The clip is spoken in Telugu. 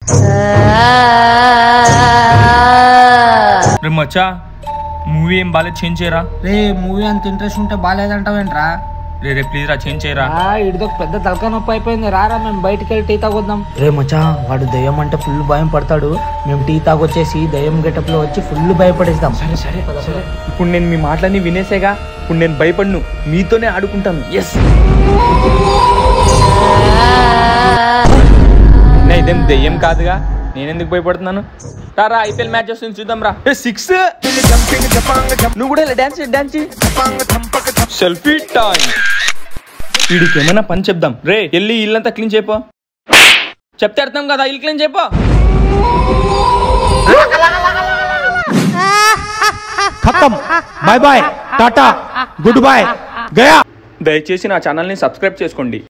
రే మచ్చా మూవీ ఏం బాగాలేదు చేంజ్ చేయరా రే మూవీ అంత ఇంట్రెస్ట్ ఉంటే బాగాలేదంటావేంట్రా రే రే ప్లీజ్ రా చేంజ్ చేయరా ఇడిదొక పెద్ద తలకా నొప్పి అయిపోయింది రారా మేము బయటికి వెళ్ళి టీ తాగొద్దాం రే మచ్చా వాడు దయ్యం అంటే ఫుల్ భయం పడతాడు మేము టీ తాగొచ్చేసి దయ్యం గెటప్ లో వచ్చి ఫుల్ భయపడేస్తాం సరే సరే సరే ఇప్పుడు నేను మీ మాటలన్నీ వినేసేగా ఇప్పుడు నేను భయపడను మీతోనే ఆడుకుంటాను ఎస్ ఇదేం దెయ్యం కాదుగా నేనెందుకు భయపడుతున్నాను రా ఐపీఎల్ మ్యాచ్ వస్తుంది చూద్దాం రా సిక్స్ నువ్వు కూడా డాన్స్ డాన్స్ సెల్ఫీ టైం వీడికి ఏమైనా పని చెప్దాం రే వెళ్ళి ఇల్లంతా క్లీన్ చేయపో చెప్తే అర్థం కదా ఇల్లు క్లీన్ చేయపో खत्म bye bye tata goodbye गया దయచేసి నా ఛానల్ని సబ్స్క్రైబ్ చేసుకోండి